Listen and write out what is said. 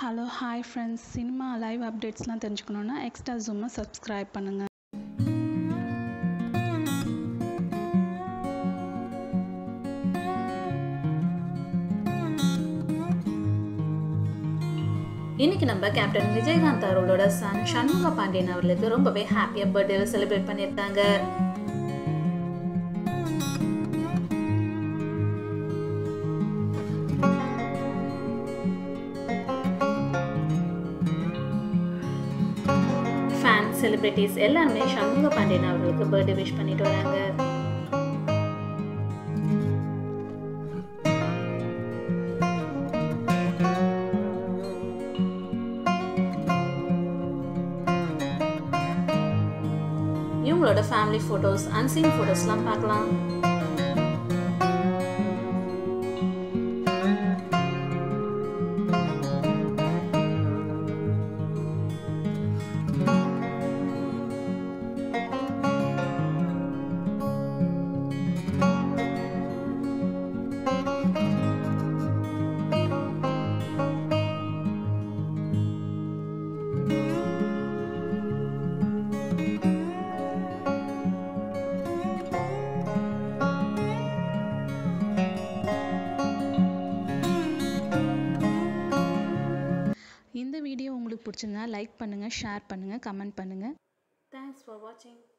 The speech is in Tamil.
hello hi friends cinema live அப்டேட்ஸ்லாம் தெரிஞ்சுக்கணுன்னா எக்ஸ்ட்ரா ஜூமை சப்ஸ்கிரைப் பண்ணுங்கள் இன்னைக்கு நம்ம கேப்டன் விஜயகாந்த் அவர்களோட சன் சண்முக பாண்டியன் அவர்களுக்கு ரொம்பவே ஹாப்பியாக பர்த்டேவை செலிப்ரேட் பண்ணியிருக்காங்க ஃபேன் செலிபிரிட்டிஸ் எல்லாருமே சண்முக பாண்டியன் அவர்களுக்கு பர்த்டே விஷ் பண்ணிட்டு வராங்க இவங்களோட ஃபேமிலி ஃபோட்டோஸ் அன்சீன் ஃபோட்டோஸ்லாம் பார்க்கலாம் இந்த வீடியோ உங்களுக்கு பிடிச்சிருந்தா லைக் பண்ணுங்கள் ஷேர் பண்ணுங்கள் கமெண்ட் பண்ணுங்கள் தேங்க்ஸ் ஃபார் வாட்சிங்